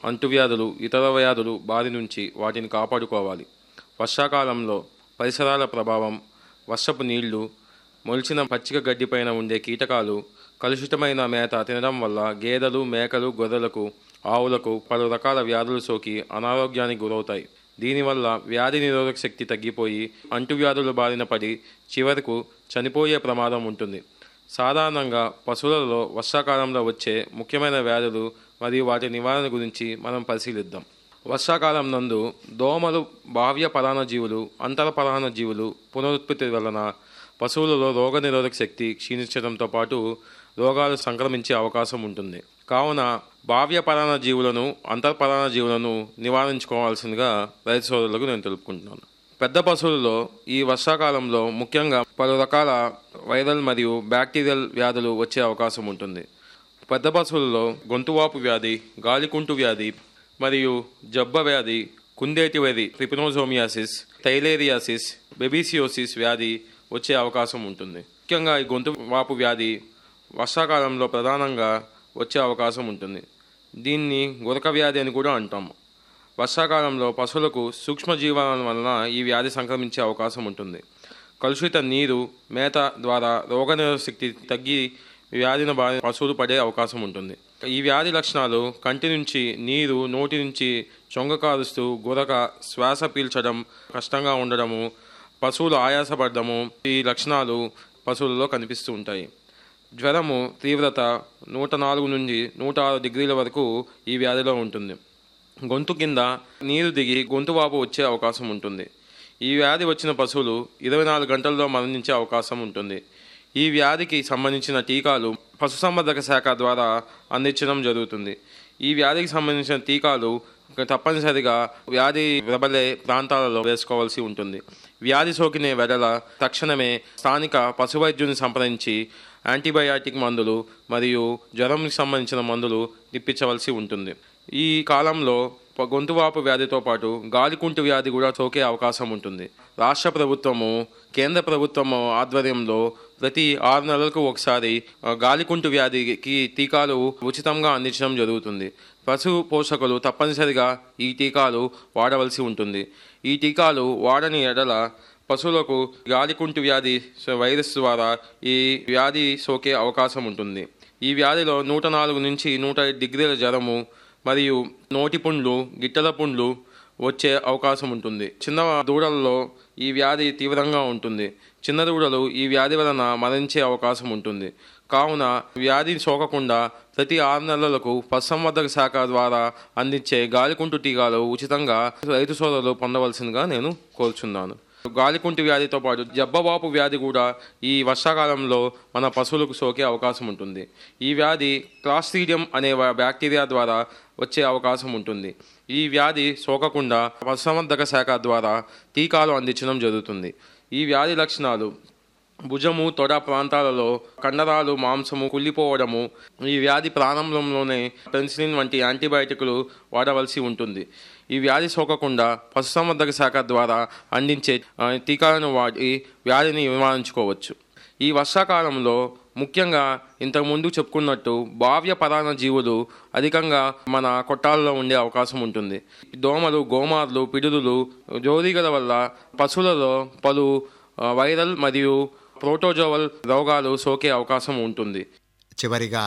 అంటువ్యాధులు ఇతర వ్యాధులు బారి నుంచి వాటిని కాపాడుకోవాలి వర్షాకాలంలో పరిసరాల ప్రభావం వర్షపు నీళ్లు మొలిచిన పచ్చిక గడ్డిపైన ఉండే కీటకాలు కలుషితమైన మేత తినడం వల్ల గేదెలు మేకలు గొర్రెలకు ఆవులకు పలు రకాల వ్యాధులు సోకి అనారోగ్యానికి గురవుతాయి దీనివల్ల వ్యాధి నిరోధక శక్తి తగ్గిపోయి అంటువ్యాధుల బారిన పడి చివరకు చనిపోయే ప్రమాదం ఉంటుంది సాధారణంగా పశువులలో వర్షాకాలంలో వచ్చే ముఖ్యమైన వ్యాధులు మరియు వాటి నివారణ గురించి మనం పరిశీలిద్దాం వర్షాకాలం నందు దోమలు బాహ్య పరాన్నజీవులు అంతర పరాన్నజీవులు పునరుత్పత్తి వలన పశువులలో రోగనిరోధక శక్తి క్షీణించడంతో పాటు రోగాలు సంక్రమించే అవకాశం ఉంటుంది కావున బాహ్య పరాన్నజీవులను అంతర్ పరాన్నజీవులను నివారించుకోవాల్సిందిగా రైతు సోదరులకు నేను తెలుపుకుంటున్నాను పెద్ద పశువులలో ఈ వర్షాకాలంలో ముఖ్యంగా పలు రకాల వైరల్ మరియు బ్యాక్టీరియల్ వ్యాధులు వచ్చే అవకాశం ఉంటుంది పెద్ద పశువులలో గొంతువాపు వ్యాధి గాలికుంటు వ్యాధి మరియు జబ్బ వ్యాధి కుందేటి వ్యాధి ట్రిపినోజోమియాసిస్ థైలేరియాసిస్ బెబీసియోసిస్ వ్యాధి వచ్చే అవకాశం ఉంటుంది ముఖ్యంగా ఈ గొంతు వాపు వ్యాధి వర్షాకాలంలో ప్రధానంగా వచ్చే అవకాశం ఉంటుంది దీన్ని గురక వ్యాధి అని కూడా అంటాము వర్షాకాలంలో పశువులకు సూక్ష్మజీవాల వలన ఈ వ్యాధి సంక్రమించే అవకాశం ఉంటుంది కలుషిత నీరు మేత ద్వారా రోగనిరోధక శక్తి తగ్గి వ్యాధిన బారి పశువులు పడే అవకాశం ఉంటుంది ఈ వ్యాధి లక్షణాలు కంటి నుంచి నీరు నోటి నుంచి చొంగ కారుస్తూ గురక శ్వాస పీల్చడం కష్టంగా ఉండడము పశువులు ఆయాసపడము ఈ లక్షణాలు పశువులలో కనిపిస్తూ ఉంటాయి జ్వరము తీవ్రత నూట నాలుగు నుంచి నూట ఆరు డిగ్రీల వరకు ఈ వ్యాధిలో ఉంటుంది గొంతు కింద నీరు దిగి గొంతు వాపు వచ్చే అవకాశం ఉంటుంది ఈ వ్యాధి వచ్చిన పశువులు ఇరవై నాలుగు గంటల్లో మరణించే అవకాశం ఉంటుంది ఈ వ్యాధికి సంబంధించిన టీకాలు పశుసంవర్ధక శాఖ ద్వారా అందించడం జరుగుతుంది ఈ వ్యాధికి సంబంధించిన టీకాలు తప్పనిసరిగా వ్యాధి ప్రబలే ప్రాంతాలలో వేసుకోవాల్సి ఉంటుంది వ్యాధి సోకిన వెడల తక్షణమే స్థానిక పశువైద్యుని సంప్రదించి యాంటీబయాటిక్ మందులు మరియు జ్వరంకి సంబంధించిన మందులు ఇప్పించవలసి ఉంటుంది ఈ కాలంలో ప- గొంతువాపు వ్యాధితో పాటు గాలికుంటు వ్యాధి కూడా సోకే అవకాశం ఉంటుంది రాష్ట్ర ప్రభుత్వము కేంద్ర ప్రభుత్వము ఆధ్వర్యంలో ప్రతి ఆరు నెలలకు ఒకసారి ఆ, గాలికుంటు వ్యాధికి టీకాలు ఉచితంగా అందించడం జరుగుతుంది పశు పోషకులు తప్పనిసరిగా ఈ టీకాలు వాడవలసి ఉంటుంది ఈ టీకాలు వాడని ఎడల పశువులకు గాలికుంటు వ్యాధి స- వైరస్ ద్వారా ఈ వ్యాధి సోకే అవకాశం ఉంటుంది ఈ వ్యాధిలో నూట నాలుగు నుంచి నూట ఐదు డిగ్రీల జ్వరము మరియు నోటి పుండ్లు గిట్టల పుండ్లు వచ్చే అవకాశం ఉంటుంది చిన్న దూడలలో ఈ వ్యాధి తీవ్రంగా ఉంటుంది చిన్న దూడలు ఈ వ్యాధి వలన మరణించే అవకాశం ఉంటుంది కావున వ్యాధి సోకకుండా ప్రతి ఆరు నెలలకు పశుసంవర్ధక శాఖ ద్వారా అందించే గాలికుంటు టీకాలు ఉచితంగా రైతు సోదరులు పొందవలసిందిగా నేను కోరుచున్నాను గాలికుంటి వ్యాధితో పాటు జబ్బవాపు వ్యాధి కూడా ఈ వర్షాకాలంలో మన పశువులకు సోకే అవకాశం ఉంటుంది ఈ వ్యాధి క్లాస్ట్రీడియం అనే వ- బ్యాక్టీరియా ద్వారా వచ్చే అవకాశం ఉంటుంది ఈ వ్యాధి సోకకుండా పశుసంవర్ధక శాఖ ద్వారా టీకాలు అందించడం జరుగుతుంది ఈ వ్యాధి లక్షణాలు భుజము తొడ ప్రాంతాలలో కండరాలు మాంసము కుళ్ళిపోవడము ఈ వ్యాధి ప్రారంభంలోనే పెన్సిలిన్ వంటి యాంటీబయాటిక్లు వాడవలసి ఉంటుంది ఈ వ్యాధి సోకకుండా పశుసంవర్ధక శాఖ ద్వారా అందించే ఆ, టీకాలను వాడి వ్యాధిని నివారించుకోవచ్చు ఈ వర్షాకాలంలో ముఖ్యంగా ఇంతకుముందు చెప్పుకున్నట్టు భావ్య పరాణ జీవులు అధికంగా మన కొట్టాలలో ఉండే అవకాశం ఉంటుంది దోమలు గోమార్లు పిడుదులు జోరీగల వల్ల పశువులలో పలు ఆ, వైరల్ మరియు ప్రోటోజోవల్ రోగాలు సోకే అవకాశం ఉంటుంది చివరిగా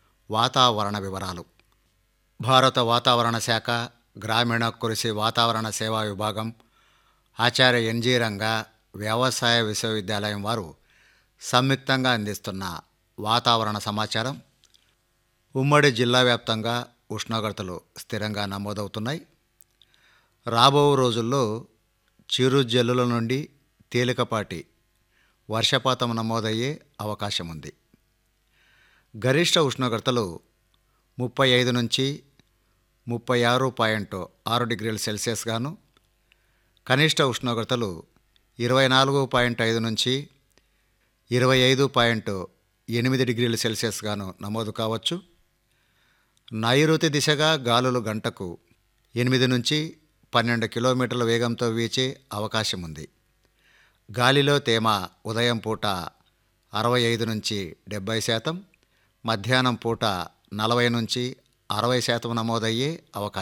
వాతావరణ వివరాలు భారత వాతావరణ శాఖ గ్రామీణ కృషి వాతావరణ సేవా విభాగం ఆచార్య ఎన్జీ రంగా వ్యవసాయ విశ్వవిద్యాలయం వారు సంయుక్తంగా అందిస్తున్న వాతావరణ సమాచారం ఉమ్మడి జిల్లా వ్యాప్తంగా ఉష్ణోగ్రతలు స్థిరంగా నమోదవుతున్నాయి రాబో రోజుల్లో చిరు జల్లుల నుండి తేలికపాటి వర్షపాతం నమోదయ్యే అవకాశం ఉంది గరిష్ట ఉష్ణోగ్రతలు ముప్పై ఐదు నుంచి ముప్పై ఆరు పాయింట్ ఆరు డిగ్రీల సెల్సియస్ గాను కనిష్ట ఉష్ణోగ్రతలు ఇరవై నాలుగు పాయింట్ ఐదు నుంచి ఇరవై ఐదు పాయింట్ ఎనిమిది డిగ్రీల సెల్సియస్ గాను నమోదు కావచ్చు నైరుతి దిశగా గాలులు గంటకు ఎనిమిది నుంచి పన్నెండు కిలోమీటర్ల వేగంతో వీచే అవకాశం ఉంది గాలిలో తేమ ఉదయం పూట అరవై ఐదు నుంచి డెబ్బై శాతం మధ్యాహ్నం పూట నలభై నుంచి అరవై శాతం నమోదయ్యే అవకాశం